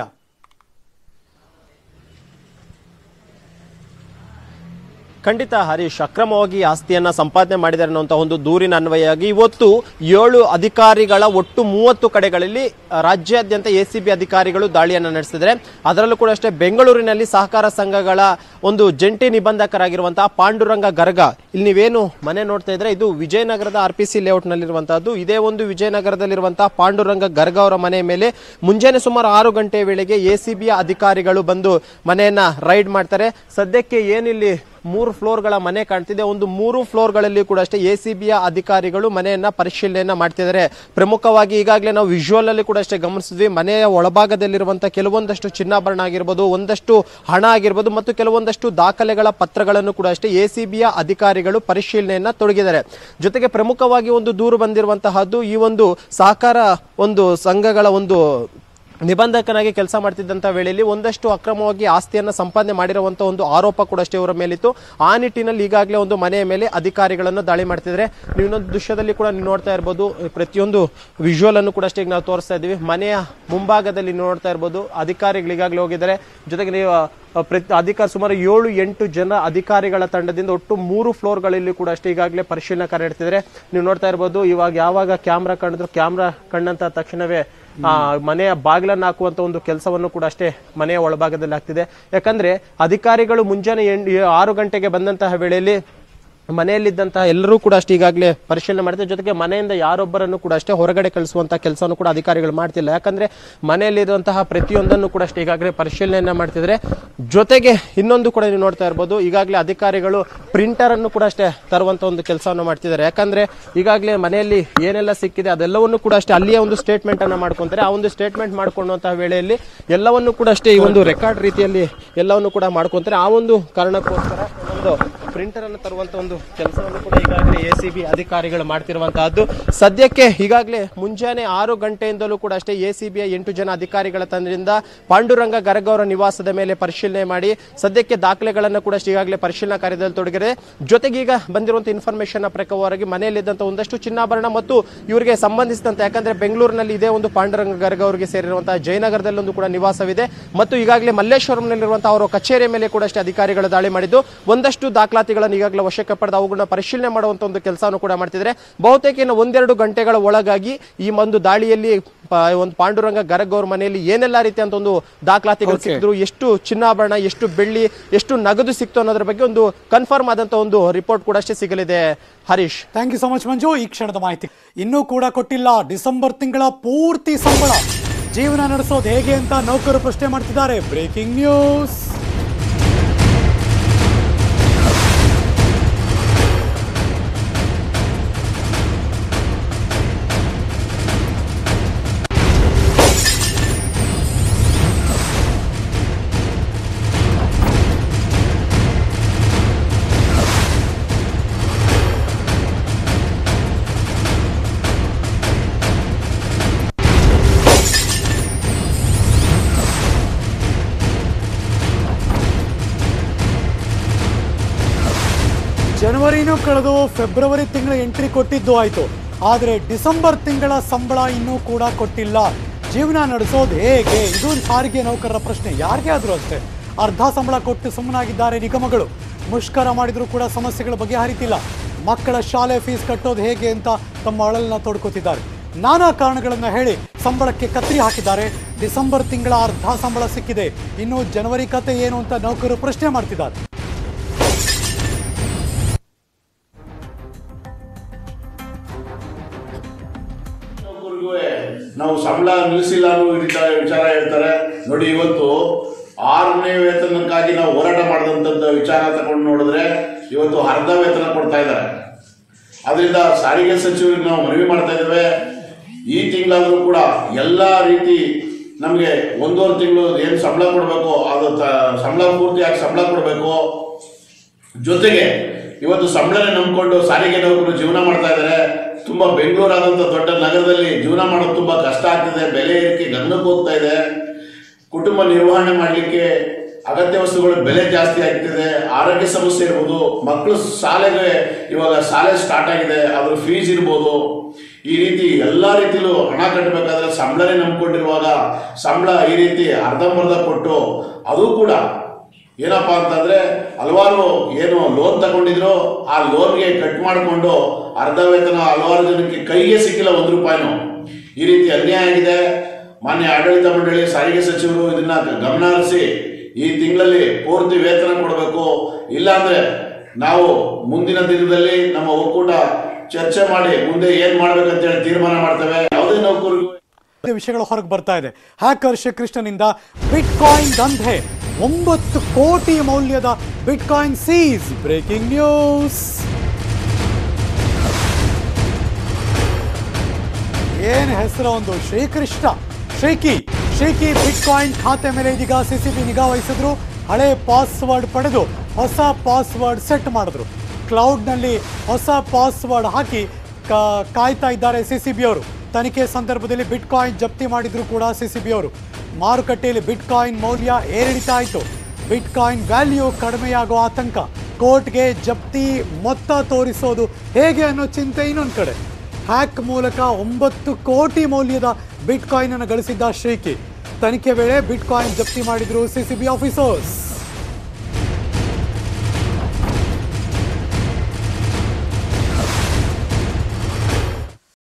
[SPEAKER 3] ಖಂಡಿತ ಹರೀಶ್ ಅಕ್ರಮವಾಗಿ ಆಸ್ತಿಯನ್ನ ಸಂಪಾದನೆ ಮಾಡಿದ್ದಾರೆ ಅನ್ನುವಂಥ ಒಂದು ದೂರಿನ ಅನ್ವಯವಾಗಿ ಇವತ್ತು ಏಳು ಅಧಿಕಾರಿಗಳ ಒಟ್ಟು ಮೂವತ್ತು ಕಡೆಗಳಲ್ಲಿ ಆ, ರಾಜ್ಯಾದ್ಯಂತ ಎ ಸಿ ಬಿ ಅಧಿಕಾರಿಗಳು ದಾಳಿಯನ್ನು ನಡೆಸಿದ್ದಾರೆ ಅದರಲ್ಲೂ ಕೂಡ ಅಷ್ಟೇ ಬೆಂಗಳೂರಿನಲ್ಲಿ ಸಹಕಾರ ಸಂಘಗಳ ಒಂದು ಜಂಟಿ ನಿಬಂಧಕರಾಗಿರುವಂತಹ ಪಾಂಡುರಂಗ ಗರ್ಗ ಇಲ್ಲಿ ನೀವೇನು ಮನೆ ನೋಡ್ತಾ ಇದ್ರೆ ಇದು ವಿಜಯನಗರದ ಆರ್ ಪಿ ಸಿ ಲೇಔಟ್ನಲ್ಲಿರುವಂತಹದ್ದು ಇದೇ ಒಂದು ವಿಜಯನಗರದಲ್ಲಿರುವಂತಹ ಪಾಂಡುರಂಗ ಗರ್ಗ ಅವರ ಮನೆ ಮೇಲೆ ಮುಂಜಾನೆ ಸುಮಾರು ಆರು ಗಂಟೆ ವೇಳೆಗೆ ಎ ಸಿ ಬಿಯ ಅಧಿಕಾರಿಗಳು ಬಂದು ಮನೆಯನ್ನ ರೈಡ್ ಮಾಡ್ತಾರೆ ಸದ್ಯಕ್ಕೆ ಏನಿಲ್ಲಿ ಮೂರು ಫ್ಲೋರ್ಗಳ ಮನೆ ಕಾಣ್ತಿದೆ ಒಂದು ಮೂರು ಫ್ಲೋರ್ಗಳಲ್ಲಿ ಕೂಡ ಅಷ್ಟೇ ಎ ಸಿ ಬಿಯ ಅಧಿಕಾರಿಗಳು ಮನೆಯನ್ನ ಪರಿಶೀಲನೆಯನ್ನ ಮಾಡ್ತಿದ್ದಾರೆ ಪ್ರಮುಖವಾಗಿ ಈಗಾಗಲೇ ನಾವು ವಿಜುವಲ್ ಅಲ್ಲಿ ಕೂಡ ಅಷ್ಟೇ ಗಮನಿಸಿದ್ವಿ ಮನೆಯ ಒಳಭಾಗದಲ್ಲಿರುವಂತಹ ಕೆಲವೊಂದಷ್ಟು ಚಿನ್ನಾಭರಣ ಆಗಿರ್ಬೋದು ಒಂದಷ್ಟು ಹಣ ಆಗಿರ್ಬೋದು ಮತ್ತು ಕೆಲವೊಂದಷ್ಟು ದಾಖಲೆಗಳ ಪತ್ರಗಳನ್ನು ಕೂಡ ಅಷ್ಟೇ ಎ ಸಿ ಬಿಯ ಅಧಿಕಾರಿಗಳು ಪರಿಶೀಲನೆಯನ್ನ ತೊಡಗಿದ್ದಾರೆ ಜೊತೆಗೆ ಪ್ರಮುಖವಾಗಿ ಒಂದು ದೂರು ಬಂದಿರುವಂತಹದ್ದು ಈ ಒಂದು ಸಹಕಾರ ಒಂದು ಸಂಘಗಳ ಒಂದು ನಿಬಂಧಕನಾಗಿ ಕೆಲಸ ಮಾಡ್ತಿದ್ದಂಥ ವೇಳೆಯಲ್ಲಿ ಒಂದಷ್ಟು ಅಕ್ರಮವಾಗಿ ಆಸ್ತಿಯನ್ನು ಸಂಪಾದನೆ ಮಾಡಿರುವಂಥ ಒಂದು ಆರೋಪ ಕೂಡ ಅಷ್ಟೇ ಇವರ ಮೇಲಿತ್ತು ಆ ನಿಟ್ಟಿನಲ್ಲಿ ಈಗಾಗಲೇ ಒಂದು ಮನೆಯ ಮೇಲೆ ಅಧಿಕಾರಿಗಳನ್ನು ದಾಳಿ ಮಾಡ್ತಿದ್ದಾರೆ ನೀವು ಇನ್ನೊಂದು ದೃಶ್ಯದಲ್ಲಿ ಕೂಡ ನೀವು ನೋಡ್ತಾ ಇರ್ಬೋದು ಪ್ರತಿಯೊಂದು ವಿಜುವಲ್ ಅನ್ನು ಕೂಡ ಅಷ್ಟೇ ಈಗ ನಾವು ತೋರಿಸ್ತಾ ಇದ್ದೀವಿ ಮನೆಯ ಮುಂಭಾಗದಲ್ಲಿ ನೀವು ನೋಡ್ತಾ ಇರ್ಬೋದು ಅಧಿಕಾರಿಗಳು ಈಗಾಗಲೇ ಹೋಗಿದ್ದಾರೆ ಜೊತೆಗೆ ನೀವು ಆ, ಪ್ರತಿ ಅಧಿಕಾರಿ ಸುಮಾರು ಏಳು ಎಂಟು ಜನ ಅಧಿಕಾರಿಗಳ ತಂಡದಿಂದ ಒಟ್ಟು ಮೂರು ಫ್ಲೋರ್ಗಳಲ್ಲಿ ಕೂಡ ಅಷ್ಟೇ ಈಗಾಗಲೇ ಪರಿಶೀಲನೆ ಕಾರ್ಯ ನಡೆತಿದ್ದಾರೆ ನೀವು ನೋಡ್ತಾ ಇರ್ಬೋದು ಇವಾಗ ಯಾವಾಗ ಕ್ಯಾಮ್ರಾ ಕಂಡಿದ್ರು ಕ್ಯಾಮ್ರಾ ಕಂಡಂತ ತಕ್ಷಣವೇ ಆ ಮನೆಯ ಬಾಗಿಲನ್ನು ಹಾಕುವಂತ ಒಂದು ಕೆಲಸವನ್ನು ಕೂಡ ಅಷ್ಟೇ ಮನೆಯ ಒಳಭಾಗದಲ್ಲಿ ಆಗ್ತಿದೆ ಯಾಕಂದ್ರೆ ಅಧಿಕಾರಿಗಳು ಮುಂಜಾನೆ ಎಂಟು ಆರು ಗಂಟೆಗೆ ಬಂದಂತಹ ವೇಳೆಯಲ್ಲಿ ಮನೆಯಲ್ಲಿದ್ದಂತಹ ಎಲ್ಲರೂ ಕೂಡ ಅಷ್ಟೇ ಈಗಾಗಲೇ ಪರಿಶೀಲನೆ ಮಾಡ್ತಾರೆ ಜೊತೆಗೆ ಮನೆಯಿಂದ ಯಾರೊಬ್ಬರನ್ನು ಕೂಡ ಅಷ್ಟೇ ಹೊರಗಡೆ ಕಳಿಸುವಂತ ಕೆಲಸವನ್ನು ಕೂಡ ಅಧಿಕಾರಿಗಳು ಮಾಡ್ತಿಲ್ಲ ಯಾಕಂದ್ರೆ ಮನೆಯಲ್ಲಿರುವಂತಹ ಪ್ರತಿಯೊಂದನ್ನು ಕೂಡ ಅಷ್ಟೇ ಈಗಾಗಲೇ ಪರಿಶೀಲನೆಯನ್ನ ಮಾಡ್ತಿದ್ದಾರೆ ಜೊತೆಗೆ ಇನ್ನೊಂದು ಕೂಡ ನೀವು ನೋಡ್ತಾ ಇರ್ಬೋದು ಈಗಾಗಲೇ ಅಧಿಕಾರಿಗಳು ಪ್ರಿಂಟರ್ ಅನ್ನು ಕೂಡ ಅಷ್ಟೇ ತರುವಂತ ಒಂದು ಕೆಲಸವನ್ನು ಮಾಡ್ತಿದ್ದಾರೆ ಯಾಕಂದ್ರೆ ಈಗಾಗಲೇ ಮನೆಯಲ್ಲಿ ಏನೆಲ್ಲ ಸಿಕ್ಕಿದೆ ಅದೆಲ್ಲವನ್ನು ಕೂಡ ಅಷ್ಟೇ ಅಲ್ಲಿಯೇ ಒಂದು ಸ್ಟೇಟ್ಮೆಂಟ್ ಅನ್ನ ಮಾಡ್ಕೊಂತಾರೆ ಆ ಒಂದು ಸ್ಟೇಟ್ಮೆಂಟ್ ಮಾಡ್ಕೊಳ್ಳುವಂತಹ ವೇಳೆಯಲ್ಲಿ ಎಲ್ಲವನ್ನು ಕೂಡ ಅಷ್ಟೇ ಈ ಒಂದು ರೆಕಾರ್ಡ್ ರೀತಿಯಲ್ಲಿ ಎಲ್ಲವನ್ನು ಕೂಡ ಮಾಡ್ಕೊಂತಾರೆ ಆ ಒಂದು ಕಾರಣಕ್ಕೋಸ್ಕರ ಒಂದು ಪ್ರಿಂಟರ್ ಅನ್ನು ತರುವಂತ ಒಂದು ಕೆಲಸವನ್ನು ಕೂಡ ಈಗಾಗಲೇ ಎ ಸಿ ಬಿ ಅಧಿಕಾರಿಗಳು ಮಾಡ್ತಿರುವಂತಹದ್ದು ಸದ್ಯಕ್ಕೆ ಈಗಾಗಲೇ ಮುಂಜಾನೆ ಆರು ಗಂಟೆಯಿಂದಲೂ ಕೂಡ ಅಷ್ಟೇ ಎ ಸಿ ಬಿಯ ಎಂಟು ಜನ ಅಧಿಕಾರಿಗಳ ತಂಡದಿಂದ ಪಾಂಡುರಂಗ ಗರಗ್ ಅವರ ನಿವಾಸದ ಮೇಲೆ ಪರಿಶೀಲನೆ ಮಾಡಿ ಸದ್ಯಕ್ಕೆ ದಾಖಲೆಗಳನ್ನು ಕೂಡ ಅಷ್ಟೇ ಈಗಾಗಲೇ ಪರಿಶೀಲನಾ ಕಾರ್ಯದಲ್ಲಿ ತೊಡಗಿದೆ ಜೊತೆಗೆ ಈಗ ಬಂದಿರುವಂತಹ ಇನ್ಫಾರ್ಮೇಶನ್ ಪ್ರಕಾರವಾಗಿ ಮನೆಯಲ್ಲಿದ್ದಂಥ ಒಂದಷ್ಟು ಚಿನ್ನಾಭರಣ ಮತ್ತು ಇವರಿಗೆ ಸಂಬಂಧಿಸಿದಂತೆ ಯಾಕಂದ್ರೆ ಬೆಂಗಳೂರಿನಲ್ಲಿ ಇದೇ ಒಂದು ಪಾಂಡುರಂಗ ಗರ್ಗ್ ಅವರಿಗೆ ಸೇರಿರುವಂತಹ ಜಯನಗರದಲ್ಲಿ ಒಂದು ಕೂಡ ನಿವಾಸವಿದೆ ಮತ್ತು ಈಗಾಗಲೇ ಮಲ್ಲೇಶ್ವರಂನಲ್ಲಿರುವಂತಹ ಅವರ ಕಚೇರಿಯ ಮೇಲೆ ಕೂಡ ಅಷ್ಟೇ ಅಧಿಕಾರಿಗಳು ದಾಳಿ ಮಾಡಿದ್ದು ಒಂದಷ್ಟು ದಾಖಲಾತಿಗಳನ್ನು ಈಗಾಗಲೇ ವಶಕ್ಕೆ ಪಡೆದು ಪಡೆದು ಅವುಗಳನ್ನ ಪರಿಶೀಲನೆ ಮಾಡುವಂತ ಒಂದು ಕೆಲಸವನ್ನು ಕೂಡ ಮಾಡ್ತಿದ್ದಾರೆ ಬಹುತೇಕ ಇನ್ನು ಒಂದೆರಡು ಗಂಟೆಗಳ ಒಳಗಾಗಿ ಈ ಒಂದು ದಾಳಿಯಲ್ಲಿ ಪ- ಒಂದು ಪಾಂಡುರಂಗ ಗರಗ್ ಅವ್ರ ಮನೆಯಲ್ಲಿ ಏನೆಲ್ಲ ರೀತಿಯಂತ ಒಂದು ದಾಖಲಾತಿಗಳು
[SPEAKER 1] Okay.
[SPEAKER 3] ಸಿಕ್ಕಿದ್ರು ಎಷ್ಟು ಚಿನ್ನಾಭರಣ ಎಷ್ಟು ಬೆಳ್ಳಿ ಎಷ್ಟು ನಗದು ಸಿಕ್ತು ಅನ್ನೋದ್ರ ಬಗ್ಗೆ ಒಂದು ಕನ್ಫರ್ಮ್ ಆದಂತ ಒಂದು ರಿಪೋರ್ಟ್ ಕೂಡ ಅಷ್ಟೇ ಸಿಗಲಿದೆ Harish
[SPEAKER 1] thank you so much Manju ಈ ಕ್ಷಣದ ಮಾಹಿತಿ ಇನ್ನೂ ಕೂಡ ಕೊಟ್ಟಿಲ್ಲ ಡಿಸೆಂಬರ್ ತಿಂಗಳ ಪೂರ್ತಿ ಸಂಬಳ ಜೀವನ ನಡೆಸೋದು ಹೇಗೆ ಅಂತ ನೌಕರರು ಪ್ರಶ್ನೆ ಮಾಡ್ತಿದ್ದಾರೆ ಬ್ರೇಕಿಂಗ್ ನ್ಯೂಸ್ ಜನವರಿನೂ ಕಳೆದು ಫೆಬ್ರವರಿ ತಿಂಗಳ ಎಂಟ್ರಿ ಕೊಟ್ಟಿದ್ದು ಆಯ್ತು ಆದರೆ ಡಿಸೆಂಬರ್ ತಿಂಗಳ ಸಂಬಳ ಇನ್ನೂ ಕೂಡ ಕೊಟ್ಟಿಲ್ಲ ಜೀವನ ನಡೆಸೋದು ಹೇಗೆ ಇದು ಸಾರಿಗೆ ನೌಕರರ ಪ್ರಶ್ನೆ ಯಾರಿಗೇ ಆದರೂ ಅಷ್ಟೇ ಅರ್ಧ ಸಂಬಳ ಕೊಟ್ಟು ಸುಮ್ಮನಾಗಿದ್ದಾರೆ ನಿಗಮಗಳು ಮುಷ್ಕರ ಮಾಡಿದರೂ ಕೂಡ ಸಮಸ್ಯೆಗಳ ಬಗೆಹರಿತಿಲ್ಲ ಮಕ್ಕಳ ಶಾಲೆ ಫೀಸ್ ಕಟ್ಟೋದು ಹೇಗೆ ಅಂತ ತಮ್ಮ ಅಳಲನ್ನ ತೊಡ್ಕೋತಿದ್ದಾರೆ ನಾನಾ ಕಾರಣಗಳನ್ನ ಹೇಳಿ ಸಂಬಳಕ್ಕೆ ಕತ್ರಿ ಹಾಕಿದ್ದಾರೆ ಡಿಸೆಂಬರ್ ತಿಂಗಳ ಅರ್ಧ ಸಂಬಳ ಸಿಕ್ಕಿದೆ ಇನ್ನು ಜನವರಿ ಕತೆ ಏನು ಅಂತ ನೌಕರರು ಪ್ರಶ್ನೆ ಮಾಡ್ತಿದ್ದಾರೆ
[SPEAKER 4] ನೌಕರಿಗೂ ನಾವು ಸಂಬಳ ನಿಲ್ಲಿಸಿಲ್ಲ ಅನ್ನೋ ವಿಚಾರ ವಿಚಾರ ಹೇಳ್ತಾರೆ ನೋಡಿ ಇವತ್ತು ಆರನೇ ವೇತನಕ್ಕಾಗಿ ನಾವು ಹೋರಾಟ ಮಾಡಿದಂಥದ್ದು ವಿಚಾರ ತಗೊಂಡು ನೋಡಿದ್ರೆ ಇವತ್ತು ಅರ್ಧ ವೇತನ ಕೊಡ್ತಾ ಇದ್ದಾರೆ ಅದರಿಂದ ಸಾರಿಗೆ ಸಚಿವರಿಗೆ ನಾವು ಮನವಿ ಮಾಡ್ತಾ ಇದ್ದೇವೆ ಈ ತಿಂಗಳಾದರೂ ಕೂಡ ಎಲ್ಲ ರೀತಿ ನಮಗೆ ಒಂದೂವರೆ ತಿಂಗಳು ಏನು ಸಂಬಳ ಕೊಡಬೇಕು ಅದು ತ- ಸಂಬಳ ಪೂರ್ತಿಯಾಗಿ ಸಂಬಳ ಕೊಡಬೇಕು ಜೊತೆಗೆ ಇವತ್ತು ಸಂಬಳನೇ ನಂಬಿಕೊಂಡು ಸಾರಿಗೆ ನೌಕರರು ಜೀವನ ಮಾಡ್ತಾ ಇದ್ದಾರೆ ತುಂಬಾ ಬೆಂಗಳೂರಾದಂಥ ದೊಡ್ಡ ನಗರದಲ್ಲಿ ಜೀವನ ಮಾಡೋದು ತುಂಬಾ ಕಷ್ಟ ಆಗ್ತಿದೆ ಬೆಲೆ ಏರಿಕೆ ಗಗನಕ್ಕೆ ಹೋಗ್ತಾ ಇದೆ ಕುಟುಂಬ ನಿರ್ವಹಣೆ ಮಾಡಲಿಕ್ಕೆ ಅಗತ್ಯ ವಸ್ತುಗಳ ಬೆಲೆ ಜಾಸ್ತಿ ಆಗ್ತಿದೆ ಆರೋಗ್ಯ ಸಮಸ್ಯೆ ಇರ್ಬೋದು ಮಕ್ಕಳು ಶಾಲೆಗೆ ಇವಾಗ ಶಾಲೆ ಸ್ಟಾರ್ಟ್ ಆಗಿದೆ ಅದ್ರ ಫೀಸ್ ಇರ್ಬೋದು ಈ ರೀತಿ ಎಲ್ಲಾ ರೀತಿಲೂ ಹಣ ಕಟ್ಟಬೇಕಾದ್ರೆ ಸಂಬಳನೇ ನಂಬ್ಕೊಂಡಿರುವಾಗ ಸಂಬಳ ಈ ರೀತಿ ಅರ್ಧಂಬರ್ಧ ಕೊಟ್ಟು ಅದು ಕೂಡ ಏನಪ್ಪಾ ಅಂತಂದ್ರೆ ಹಲವಾರು ಏನು ಲೋನ್ ತಗೊಂಡಿದ್ರು ಆ ಲೋನ್ಗೆ ಕಟ್ ಮಾಡಿಕೊಂಡು ಅರ್ಧ ವೇತನ ಹಲವಾರು ಜನಕ್ಕೆ ಕೈಗೆ ಸಿಕ್ಕಿಲ್ಲ ಒಂದು ರೂಪಾಯಿನೂ ಈ ರೀತಿ ಅನ್ಯಾಯ ಆಗಿದೆ ಮಾನ್ಯ ಆಡಳಿತ ಮಂಡಳಿ ಸಾರಿಗೆ ಸಚಿವರು ಇದನ್ನ ಗಮನ ಹರಿಸಿ ಈ ತಿಂಗಳಲ್ಲಿ ಪೂರ್ತಿ ವೇತನ ಕೊಡಬೇಕು ಇಲ್ಲಾಂದ್ರೆ ನಾವು ಮುಂದಿನ ದಿನದಲ್ಲಿ ನಮ್ಮ ಒಕ್ಕೂಟ ಚರ್ಚೆ ಮಾಡಿ ಮುಂದೆ ಏನ್ ಮಾಡ್ಬೇಕಂತ ಹೇಳಿ ತೀರ್ಮಾನ ಮಾಡ್ತೇವೆ ಯಾವುದೇ ನೌಕರಿಗೂ
[SPEAKER 1] ಇದೇ ವಿಷಯಗಳು ಹೊರಗೆ ಬರ್ತಾ ಇದೆ ಹ್ಯಾಕರ್ ಶ್ರೀಕೃಷ್ಣನಿಂದ ಬಿಟ್ ಕಾಯಿನ್ ದಂಧೆ ಒಂಬತ್ತು ಕೋಟಿ ಮೌಲ್ಯದ bitcoin seize breaking news ಏನ್ ಹೆಸರು ಒಂದು ಶ್ರೀಕೃಷ್ಣ ಶ್ರೀಕಿ ಶ್ರೀಕಿ ಬಿಟ್ ಕಾಯಿನ್ ಖಾತೆ ಮೇಲೆ ಇದೀಗ ಸಿಸಿಬಿ ನಿಗಾ ವಹಿಸಿದ್ರು ಹಳೆ ಪಾಸ್ವರ್ಡ್ ಪಡೆದು ಹೊಸ ಪಾಸ್ವರ್ಡ್ ಸೆಟ್ ಮಾಡಿದ್ರು ಕ್ಲೌಡ್ನಲ್ಲಿ ಹೊಸ ಪಾಸ್ವರ್ಡ್ ಹಾಕಿ ಕಾ- ಕಾಯ್ತಾ ಇದ್ದಾರೆ ಸಿಸಿಬಿ ಅವರು ತನಿಖೆ ಸಂದರ್ಭದಲ್ಲಿ ಬಿಟ್ ಕಾಯಿನ್ ಜಪ್ತಿ ಮಾಡಿದ್ರು ಕೂಡ ಸಿಸಿಬಿ ಅವರು ಮಾರುಕಟ್ಟೆಯಲ್ಲಿ ಬಿಟ್ ಕಾಯಿನ್ ಮೌಲ್ಯ ಏರಿಳಿತ ಆಯಿತು ಬಿಟ್ ಕಾಯಿನ್ ವ್ಯಾಲ್ಯೂ ಕಡಿಮೆಯಾಗೋ ಆತಂಕ ಕೋರ್ಟ್ಗೆ ಜಪ್ತಿ ಮೊತ್ತ ತೋರಿಸೋದು ಹೇಗೆ ಅನ್ನೋ ಚಿಂತೆ ಇನ್ನೊಂದು ಕಡೆ ಹ್ಯಾಕ್ ಮೂಲಕ ಒಂಬತ್ತು ಕೋಟಿ ಮೌಲ್ಯದ ಬಿಟ್ ಕಾಯಿನ್ ಅನ್ನು ಗಳಿಸಿದ್ದ ಶ್ರೀಕಿ ತನಿಖೆ ವೇಳೆ ಬಿಟ್ ಕಾಯಿನ್ ಜಪ್ತಿ ಮಾಡಿದ್ರು ಸಿಸಿಬಿ ಆಫೀಸರ್ಸ್